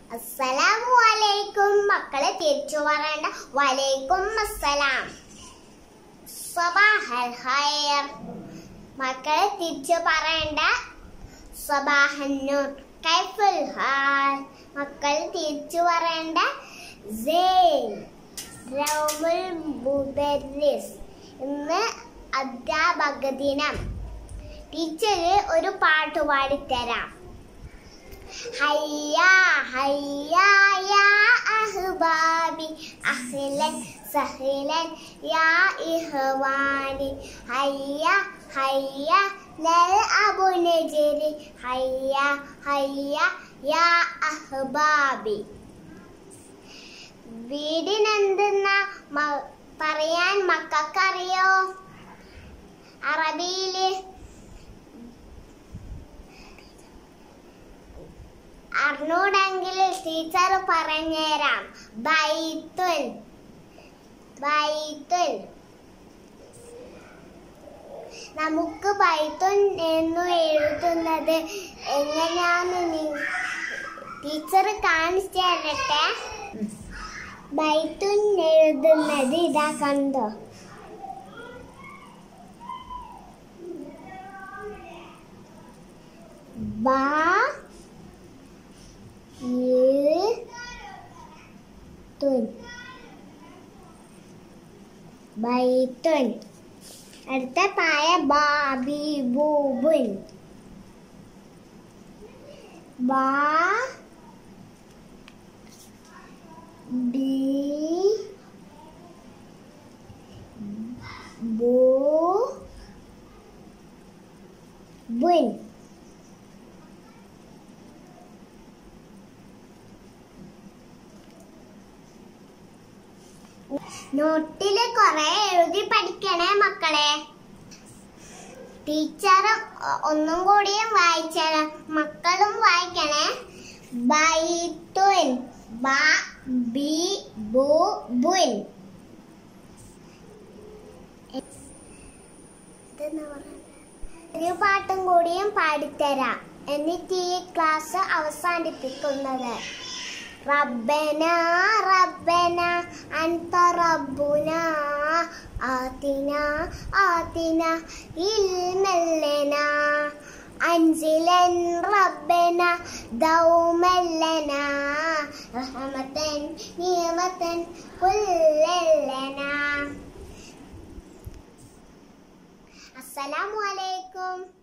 അസ്സലാമു അലൈക്കും മക്കളെ തിരിച്ചു പറയേണ്ട വലൈക്കും അസ്സലാം സബാഹൽ ഖൈർ മക്കളെ തിരിച്ചു പറയേണ്ട സബാഹന്നൂർ കൈഫുൽ ഹാൽ മക്കൾ തിരിച്ചു പറയേണ്ട സെയിൻ റൗമുൽ മുദരിസ് ഇന്ന് അധ്യാപക ദിനം ടീച്ചറ് ഒരു പാട്ട് പാടിത്തരാം هيا هيا يا أحبابي أهلا سهلا يا إخواني هيا هيا نلعب نجري هيا هيا يا أحبابي വീടിനെന്തെന്ന മ- പറയാൻ മക്കൾക്കറിയോ അറബിയില് അറിഞ്ഞൂടെങ്കിൽ ടീച്ചർ പറഞ്ഞുതരാം ബൈത്തുൽ ബൈത്തുൽ നമുക്ക് ബൈത്തുൻ എന്ന് എഴുതുന്നത് എങ്ങനെയാന്ന് നി- ടീച്ചർ കാണിച്ചു തരട്ടെ ബൈത്തുൻ എഴുതുന്നത് ഇതാ കണ്ടോ ബാ തുൻ ബൈത്തുൻ അടുത്ത പായ ബാബി ബൂബുൻ ബാ ബി ബൂ ബുൻ നോട്ടില് കൊറേ എഴുതി പഠിക്കണേ മക്കളെ ടീച്ചർ ഒന്നും കൂടിയും വായിച്ചാൽ മക്കളും വായിക്കണേ ബൈത്തുൻ ബ ബി ബു ബുൻ ഇതെന്നാ പറയുന്നെ? ഒരു പാട്ടും കൂടിയും പാടിത്തരാം എന്നിട്ട് ഈ ക്ലാസ് അവസാനിപ്പിക്കുന്നത് ربنا ربنا أنت ربنا آتنا آتنا علما لنا أنزلا ربنا دوما لنا رحمة نعمة كل لنا السلام عليكم